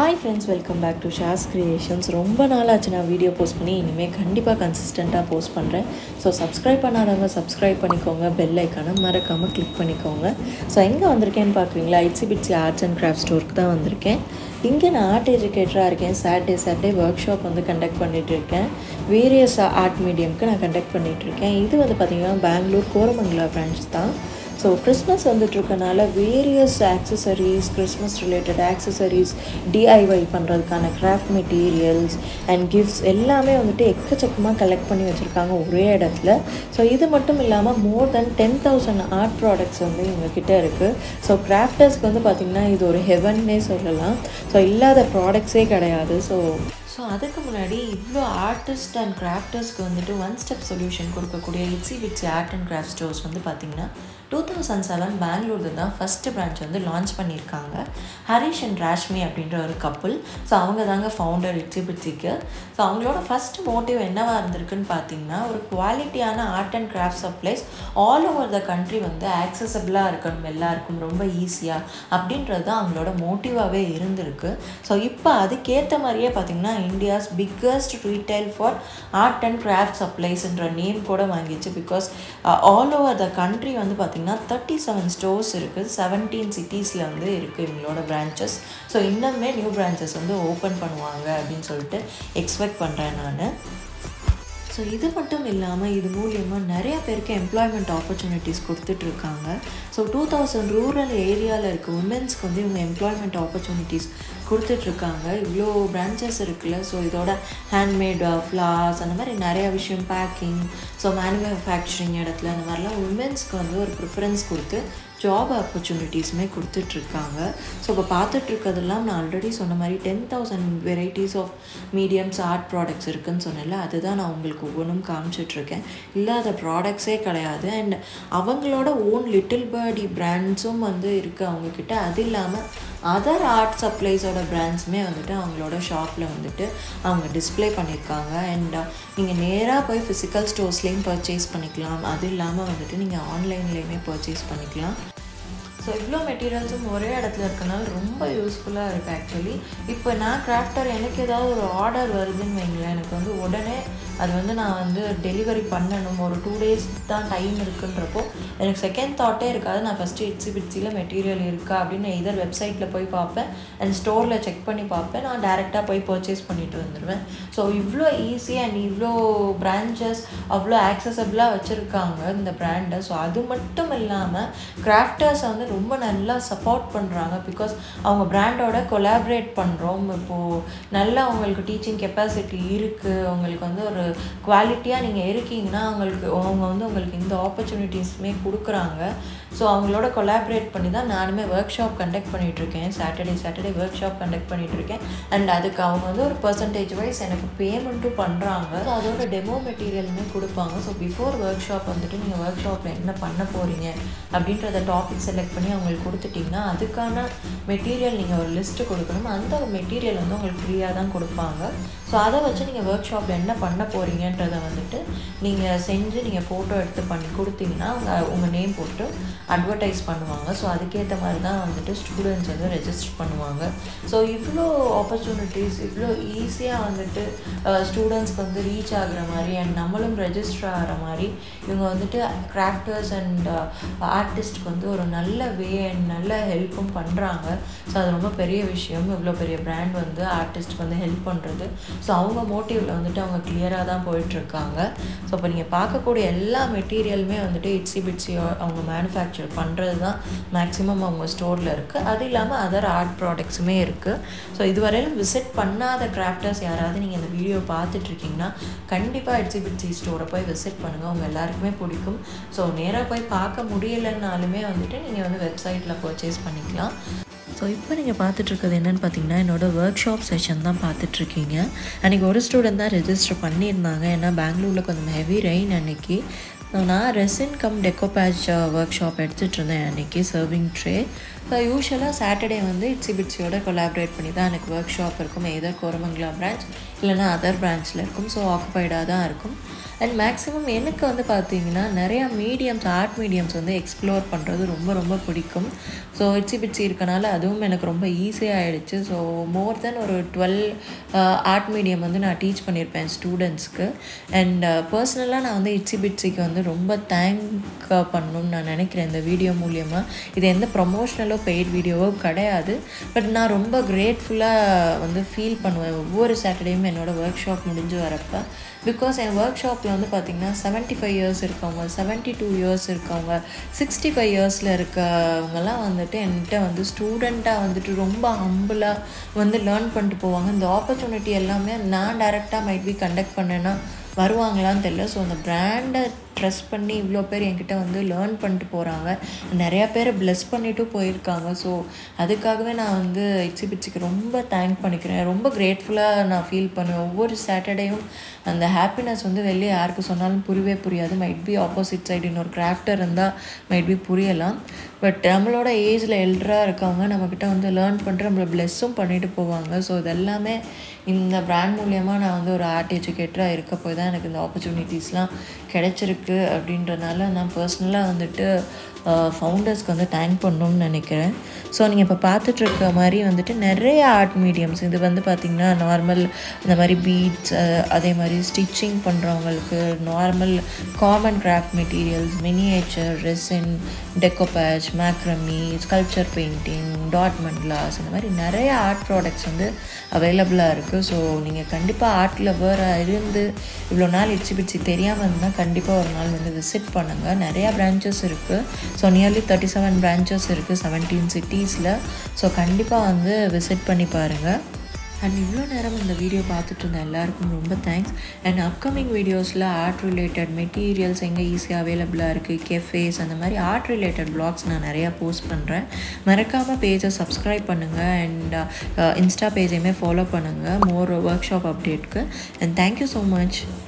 hi friends welcome back to Shaz creations ரொம்ப நாள் ஆச்சு நான் வீடியோ போஸ்ட் பண்ணி இனிமேல் கண்டிப்பாக கன்சிஸ்டண்ட்டாக போஸ்ட் பண்ணுறேன் ஸோ சப்ஸ்கிரைப் பண்ணாதவங்க சப்ஸ்கிரைப் பண்ணிக்கோங்க பெல் ஐக்கானை மறக்காமல் கிளிக் பண்ணிக்கோங்க ஸோ எங்கே வந்திருக்கேன்னு பார்க்குறீங்களா Itsy Bitsy arts and craft ஸ்டோருக்கு தான் வந்திருக்கேன் இங்கே நான் ஆர்ட் எஜுகேட்டராக இருக்கேன் சாட்டர்டே சாட்டர்டே ஒர்க் ஷாப் வந்து கண்டக்ட் பண்ணிகிட்டு இருக்கேன் வேரியஸ் ஆர்ட் மீடியம்க்கு நான் கண்டக்ட் பண்ணிகிட்டு இருக்கேன் இது வந்து பார்த்திங்கன்னா பெங்களூர் கோரமங்கலா பிரான்ச் தான் ஸோ கிறிஸ்மஸ் வந்துட்டுருக்கனால various accessories Christmas related accessories DIY பண்ணுறதுக்கான கிராஃப்ட் மெட்டீரியல்ஸ் அண்ட் கிஃப்ட்ஸ் எல்லாமே வந்துட்டு எக்கச்சக்கமாக கலெக்ட் பண்ணி வச்சுருக்காங்க ஒரே இடத்துல ஸோ இது மட்டும் இல்லாமல் more than ten thousand art products வந்து எங்ககிட்ட இருக்குது ஸோ கிராஃப்டர்ஸ்க்கு வந்து பார்த்திங்கன்னா இது ஒரு ஹெவன்னே சொல்லலாம் ஸோ இல்லாத ப்ராடக்ட்ஸே கிடையாது ஸோ ஸோ அதுக்கு முன்னாடி இவ்வளோ ஆர்டிஸ்ட் அண்ட் கிராஃப்டர்ஸ்க்கு வந்துட்டு ஒன் ஸ்டெப் சொல்யூஷன் கொடுக்கக்கூடிய Itsy Bitsy art and craft stores வந்து பார்த்திங்கன்னா டூ தௌசண்ட் செவன் பெங்களூரில் தான் ஃபஸ்ட்டு பிரான்ச் வந்து லான்ச் பண்ணியிருக்காங்க ஹரிஷ் அண்ட் ராஷ்மி அப்படின்ற ஒரு கப்புள் ஸோ அவங்க தாங்க ஃபவுண்டர் இட்ஸி பிட்ஸிக்கு ஸோ அவங்களோட ஃபஸ்ட் மோட்டிவ் என்னவாக இருந்திருக்குன்னு பார்த்தீங்கன்னா ஒரு குவாலிட்டியான art and craft supplies all over the country வந்து ஆக்சசபிளாக இருக்கணும் எல்லாருக்கும் ரொம்ப ஈஸியாக அப்படின்றது தான் அவங்களோட மோட்டிவாகவே இருந்திருக்கு ஸோ இப்போ அதுக்கேற்ற மாதிரியே பார்த்திங்கன்னா India's biggest retail for art and craft சப்ளைஸ்ன்ற நேம் கூட வாங்கிச்சு because all over the country வந்து பார்த்திங்கன்னா தேர்ட்டி செவன் ஸ்டோர்ஸ் இருக்குது செவன்டீன் சிட்டிஸில் வந்து இருக்குது இவங்களோட பிரான்ச்சஸ் ஸோ இன்னுமே நியூ பிரான்ச்சஸ் வந்து ஓப்பன் பண்ணுவாங்க அப்படின்னு சொல்லிட்டு எக்ஸ்பெக்ட் பண்ணுறேன் நான் ஸோ இது மட்டும் இல்லாமல் இது மூலியமாக நிறைய பேருக்கு எம்ப்ளாய்மெண்ட் ஆப்பர்ச்சுனிட்டிஸ் கொடுத்துட்ருக்காங்க ஸோ டூ தௌசண்ட் ரூரல் ஏரியாவில் இருக்க உமன்ஸ்க்கு வந்து இவங்க எம்ப்ளாய்மெண்ட் ஆப்பர்ச்சுனிட்டிஸ் கொடுத்துட்ருக்காங்க இவ்வளோ பிரான்ச்சஸ் இருக்குல்ல ஸோ இதோட ஹேண்ட்மேட் ஃப்ளார்ஸ் அந்த மாதிரி நிறையா விஷயம் பேக்கிங் ஸோ மேனுஃபேக்சரிங் இடத்துல அந்த மாதிரிலாம் உமன்ஸ்க்கு வந்து ஒரு ப்ரிஃபரன்ஸ் கொடுத்து ஜாப் ஆப்பர்ச்சுனிட்டிஸுமே கொடுத்துட்ருக்காங்க ஸோ இப்போ பார்த்துட்ருக்கிறதெல்லாம் நான் ஆல்ரெடி சொன்ன மாதிரி ten thousand varieties of mediums art products இருக்குதுன்னு சொன்னேன்ல அதுதான் நான் உங்களுக்கு ஒவ்வொன்றும் காமிச்சிட்ருக்கேன் இல்லாத ப்ராடக்ட்ஸே கிடையாது அண்ட் அவங்களோட ஓன் லிட்டில் பேர்டி பிராண்ட்ஸும் வந்து இருக்குது அவங்கக்கிட்ட அது இல்லாமல் அதர் ஆர்ட் சப்ளைஸோட பிராண்ட்ஸுமே வந்துட்டு அவங்களோட ஷாப்பில் வந்துட்டு அவங்க டிஸ்பிளே பண்ணியிருக்காங்க அண்ட் நீங்கள் நேராக போய் ஃபிசிக்கல் ஸ்டோர்ஸ்லேயும் பர்ச்சேஸ் பண்ணிக்கலாம் அது இல்லாமல் வந்துட்டு நீங்கள் ஆன்லைன்லேயுமே பர்ச்சேஸ் பண்ணிக்கலாம் ஸோ இவ்வளோ மெட்டீரியல்ஸும் ஒரே இடத்துல இருக்கனால ரொம்ப யூஸ்ஃபுல்லாக இருக்குது ஆக்சுவலி இப்போ நான் கிராஃப்டர் எனக்கு ஏதாவது ஒரு ஆர்டர் வருதுன்னு வைங்களேன் எனக்கு வந்து உடனே அது வந்து நான் வந்து டெலிவரி பண்ணணும் ஒரு டூ டேஸ் தான் டைம் இருக்குன்றப்போ எனக்கு செகண்ட் தாட்டே இருக்காது நான் ஃபஸ்ட்டு இட்ஸி பிட்ஸியில் மெட்டீரியல் இருக்கா அப்படின்னு இதர் வெப்சைட்டில் போய் பார்ப்பேன் அண்ட் ஸ்டோரில் செக் பண்ணி பார்ப்பேன் நான் டேரெக்டாக போய் பர்ச்சேஸ் பண்ணிட்டு வந்துடுவேன் ஸோ இவ்வளோ ஈஸி அண்ட் இவ்வளோ பிரான்ச்சஸ் அவ்வளோ ஆக்சசபிளாக வச்சுருக்காங்க இந்த பிராண்டை ஸோ அது மட்டும் இல்லாமல் கிராஃப்டர்ஸை வந்து ரொம்ப நல்லா சப்போர்ட் பண்ணுறாங்க பிகாஸ் அவங்க பிராண்டோட கொலாபரேட் பண்ணுறோம் இப்போது நல்லா அவங்களுக்கு டீச்சிங் கெப்பாசிட்டி இருக்குது அவங்களுக்கு வந்து ஒரு குவாலிட்டியாக நீங்கள் இருக்கீங்கன்னா அவங்களுக்கு அவங்க வந்து உங்களுக்கு இந்த ஆப்பர்ச்சுனிட்டிஸுமே கொடுக்குறாங்க ஸோ அவங்களோட கொலாபரேட் பண்ணி தான் நானுமே ஒர்க் ஷாப் கண்டக்ட் பண்ணிகிட்ருக்கேன் Saturday Saturday workshop conduct பண்ணிகிட்ருக்கேன் அண்ட் அதுக்கு அவங்க வந்து ஒரு பர்சன்டேஜ் வைஸ் எனக்கு பேமெண்ட்டும் பண்ணுறாங்க ஸோ அதோட டெமோ மெட்டீரியலுமே கொடுப்பாங்க ஸோ பிஃபோர் ஒர்க் ஷாப் வந்துட்டு நீங்கள் ஒர்க் ஷாப்பில் என்ன பண்ண போகிறீங்க அப்படின்றத டாபிக் செலக்ட் பண்ணி அவங்களுக்கு கொடுத்துட்டிங்கன்னா அதுக்கான மெட்டீரியல் நீங்கள் ஒரு லிஸ்ட்டு கொடுக்கணும் அந்த ஒரு மெட்டீரியல் வந்து உங்களுக்கு ஃப்ரீயாக தான் கொடுப்பாங்க ஸோ அதை வச்சு நீங்கள் ஒர்க் ஷாப்பில் என்ன பண்ண போகிறீங்கன்றதை வந்துட்டு நீங்கள் செஞ்சு நீங்கள் ஃபோட்டோ எடுத்து பண்ணி கொடுத்தீங்கன்னா அவங்க உங்கள் நேம் போட்டு அட்வர்டைஸ் பண்ணுவாங்க ஸோ அதுக்கேற்ற மாதிரி தான் வந்துட்டு ஸ்டூடெண்ட்ஸ் வந்து ரெஜிஸ்டர் பண்ணுவாங்க ஸோ இவ்வளோ ஆப்பர்ச்சுனிட்டிஸ் இவ்வளோ ஈஸியாக வந்துட்டு ஸ்டூடெண்ட்ஸ்க்கு வந்து ரீச் ஆகுற மாதிரி அண்ட் நம்மளும் ரெஜிஸ்டர் ஆகிற மாதிரி இவங்க வந்துட்டு கிராஃப்டர்ஸ் அண்ட் ஆர்டிஸ்ட்க்கு வந்து ஒரு நல்ல வே அண்ட் நல்ல ஹெல்ப்பும் பண்ணுறாங்க ஸோ அது ரொம்ப பெரிய விஷயம் இவ்வளோ பெரிய பிராண்ட் வந்து ஆர்டிஸ்ட்க்கு வந்து ஹெல்ப் பண்ணுறது ஸோ அவங்க மோட்டிவில் வந்துட்டு அவங்க கிளியராக தான் போயிட்டுருக்காங்க ஸோ இப்போ நீங்கள் பார்க்கக்கூடிய எல்லா மெட்டீரியலுமே வந்துட்டு இட்ஸி பிட்ஸி அவங்க மேனுஃபேக்சர் பண்ணுறது தான் மேக்ஸிமம் அவங்க ஸ்டோரில் இருக்குது அது இல்லாமல் அதர் ஆர்ட் ப்ராடக்ட்ஸுமே இருக்குது ஸோ இதுவரையிலும் விசிட் பண்ணாத கிராஃப்டர்ஸ் யாராவது நீங்கள் இந்த வீடியோ பார்த்துட்ருக்கீங்கன்னா கண்டிப்பாக இட்ஸி பிட்ஸி ஸ்டோரை போய் விசிட் பண்ணுங்கள் அவங்க எல்லாருக்குமே பிடிக்கும் ஸோ நேராக போய் பார்க்க முடியலைன்னாலுமே வந்துட்டு நீங்கள் வந்து வெப்சைட்டில் பர்ச்சேஸ் பண்ணிக்கலாம் ஸோ இப்போ நீங்கள் பார்த்துட்ருக்கிறது என்னென்னு பார்த்தீங்கன்னா என்னோடய ஒர்க் ஷாப் செஷன் தான் பார்த்துட்ருக்கீங்க அன்றைக்கி ஒரு ஸ்டூடெண்ட் தான் ரெஜிஸ்டர் பண்ணியிருந்தாங்க ஏன்னா பெங்களூரில் கொஞ்சம் ஹெவி ரெயின் அன்றைக்கி நான் resin cum decoupage workshop எடுத்துகிட்டு இருந்தேன் அன்றைக்கி சர்விங் ட்ரே ஸோ யூஸ்வலாக சாட்டர்டே வந்து இட்ஸி பிட்ஸியோட கொலாபரேட் பண்ணி தான் எனக்கு ஒர்க் ஷாப் இருக்கும் எதர் கோரமங்கலா பிரான்ச் இல்லைனா அதர் பிரான்ச்சில் இருக்கும் ஸோ ஆக்குபைடாக தான் இருக்கும் அண்ட் மேக்ஸிமம் எனக்கு வந்து பார்த்தீங்கன்னா நிறையா மீடியம்ஸ் ஆர்ட் மீடியம்ஸ் வந்து எக்ஸ்ப்ளோர் பண்ணுறது ரொம்ப ரொம்ப பிடிக்கும் ஸோ இட்ஸி பிட்ஸி இருக்கனால அதுவும் எனக்கு ரொம்ப ஈஸியாக ஆகிடுச்சு ஸோ மோர் தென் ஒரு டுவெல் ஆர்ட் மீடியம் வந்து நான் டீச் பண்ணியிருப்பேன் ஸ்டூடெண்ட்ஸ்க்கு அண்ட் பர்சனலாக நான் வந்து இட்ஸி பிட்ஸிக்கு வந்து ரொம்ப தேங்க் பண்ணணும்னு நான் நினைக்கிறேன் இந்த வீடியோ மூலியமாக இது எந்த ப்ரொமோஷ்னலோ பெய்ட் வீடியோவோ கிடையாது பட் நான் ரொம்ப கிரேட்ஃபுல்லாக வந்து ஃபீல் பண்ணுவேன் ஒவ்வொரு சாட்டர்டேயும் என்னோடய ஒர்க் ஷாப் முடிஞ்சு வரப்போ பிகாஸ் என் ஒர்க் ஷாப்பில் வந்து பார்த்திங்கன்னா செவன்ட்டி ஃபைவ் இயர்ஸ் இருக்கவங்க செவன்ட்டி டூ இயர்ஸ் இருக்கவங்க சிக்ஸ்டி ஃபைவ் இயர்ஸில் இருக்கவங்கலாம் வந்துட்டு என்கிட்ட வந்து ஸ்டூடெண்ட்டாக வந்துட்டு ரொம்ப ஹம்பிளாக வந்து லேர்ன் பண்ணிட்டு போவாங்க இந்த ஆப்பர்ச்சுனிட்டி எல்லாமே நான் டைரெக்டாக மைட் பி கண்டக்ட் பண்ணேன்னா வருவாங்களான்னு தெரியல ஸோ அந்த பிராண்டை ட்ரஸ்ட் பண்ணி இவ்வளோ பேர் என்கிட்ட வந்து லேர்ன் பண்ணிட்டு போகிறாங்க நிறையா பேரை ப்ளெஸ் பண்ணிட்டும் போயிருக்காங்க ஸோ அதுக்காகவே நான் வந்து இட்ஸி பிட்ஸிக்கு ரொம்ப தேங்க் பண்ணிக்கிறேன் ரொம்ப கிரேட்ஃபுல்லாக நான் ஃபீல் பண்ணுவேன் ஒவ்வொரு சாட்டர்டேயும் அந்த ஹாப்பினஸ் வந்து வெளியே யாருக்கு சொன்னாலும் புரியவே புரியாது மைட் பி ஆப்போசிட் சைடு இன்னொரு கிராஃப்டர் இருந்தால் மைட் பி புரியலாம் பட் நம்மளோட ஏஜில் எல்டராக இருக்கவங்க நம்மக்கிட்ட வந்து லேர்ன் பண்ணிட்டு நம்மளை ப்ளெஸ்ஸும் பண்ணிட்டு போவாங்க ஸோ இதெல்லாமே இந்த ப்ராண்ட் மூலியமாக நான் வந்து ஒரு ஆர்ட் எஜுகேட்டராக இருக்க போய் தான் எனக்கு இந்த ஆப்பர்ச்சுனிட்டிஸ்லாம் கிடச்சிருக்கு அப்படின்றனால நான் பர்சனலாக வந்துட்டு ஃபவுண்டர்ஸ்க்கு வந்து தேங்க் பண்ணணும்னு நினைக்கிறேன் ஸோ நீங்கள் இப்போ பார்த்துட்ருக்க மாதிரி வந்துட்டு நிறைய ஆர்ட் மீடியம்ஸ் இது வந்து பார்த்திங்கன்னா நார்மல் இந்த மாதிரி பீட்ஸ் அதே மாதிரி ஸ்டிச்சிங் பண்ணுறவங்களுக்கு normal common craft materials miniature resin decoupage macrame sculpture painting dot mandalas இந்த மாதிரி நிறைய ஆர்ட் ப்ராடக்ட்ஸ் வந்து அவைலபிளாக இருக்குது ஸோ நீங்கள் கண்டிப்பாக ஆர்ட் லவராக இருந்து இவ்வளோ நாள் இட்ஸி பிட்ஸி தெரியாமல் இருந்தால் கண்டிப்பாக ஒரு நாள் வந்து விசிட் பண்ணுங்கள் நிறையா பிரான்ச்சஸ் இருக்குது so nearly thirty seven branches இருக்குது செவன்டீன் சிட்டிஸில் ஸோ கண்டிப்பாக வந்து விசிட் பண்ணி பாருங்கள் அண்ட் இவ்வளோ நேரம் இந்த வீடியோ பார்த்துட்டு இருந்த எல்லாருக்கும் ரொம்ப தேங்க்ஸ் அண்ட் அப்கமிங் வீடியோஸில் ஆர்ட் ரிலேட்டட் மெட்டீரியல்ஸ் எங்கே ஈஸியாக அவைலபிளாக இருக்குது கெஃபேஸ் அந்த மாதிரி ஆர்ட் ரிலேட்டட் பிளாக்ஸ் நான் நிறையா போஸ்ட் பண்ணுறேன் மறக்காமல் பேஜை சப்ஸ்கிரைப் பண்ணுங்கள் அண்ட் இன்ஸ்டா பேஜையுமே ஃபாலோ பண்ணுங்கள் மோர் ஒர்க் ஷாப் அப்டேட்க்கு அண்ட் தேங்க்யூ ஸோ மச்